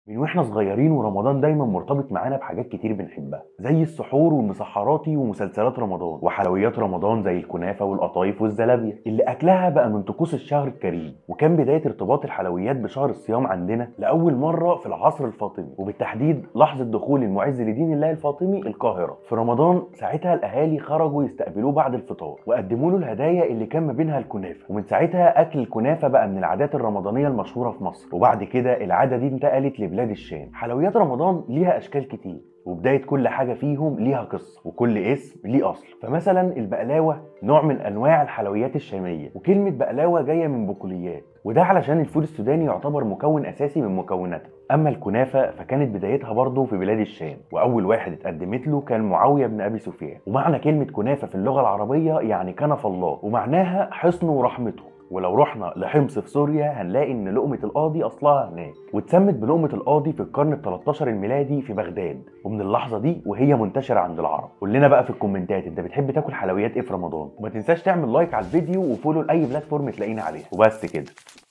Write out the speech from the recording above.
من واحنا صغيرين ورمضان دايما مرتبط معانا بحاجات كتير بنحبها زي السحور والمسحراتي ومسلسلات رمضان وحلويات رمضان زي الكنافه والقطايف والزلابيه اللي اكلها بقى من طقوس الشهر الكريم وكان بدايه ارتباط الحلويات بشهر الصيام عندنا لاول مره في العصر الفاطمي وبالتحديد لحظه دخول المعز لدين الله الفاطمي القاهره في رمضان ساعتها الاهالي خرجوا يستقبلوه بعد الفطار وقدموا له الهدايا اللي كان ما بينها الكنافه ومن ساعتها اكل الكنافه بقى من العادات الرمضانيه المشهوره في مصر وبعد كده العاده دي انتقلت لبلاد الشام حلويات رمضان ليها اشكال كتير وبداية كل حاجة فيهم ليها قصة وكل اسم ليه أصل فمثلا البقلاوة نوع من أنواع الحلويات الشامية وكلمة بقلاوة جاية من بقوليات وده علشان الفول السوداني يعتبر مكون أساسي من مكوناتها أما الكنافة فكانت بدايتها برضه في بلاد الشام وأول واحد اتقدمت له كان معاوية بن أبي سفيان ومعنى كلمة كنافة في اللغة العربية يعني كنف الله ومعناها حصنه ورحمته ولو رحنا لحمص في سوريا هنلاقي ان لقمه القاضي اصلها هناك واتسمت بلقمه القاضي في القرن ال 13 الميلادي في بغداد ومن اللحظه دي وهي منتشره عند العرب قول لنا بقى في الكومنتات انت بتحب تاكل حلويات ايه في رمضان وما تنساش تعمل لايك على الفيديو وفولو لاي بلاتفورم تلاقينا عليها وبس كده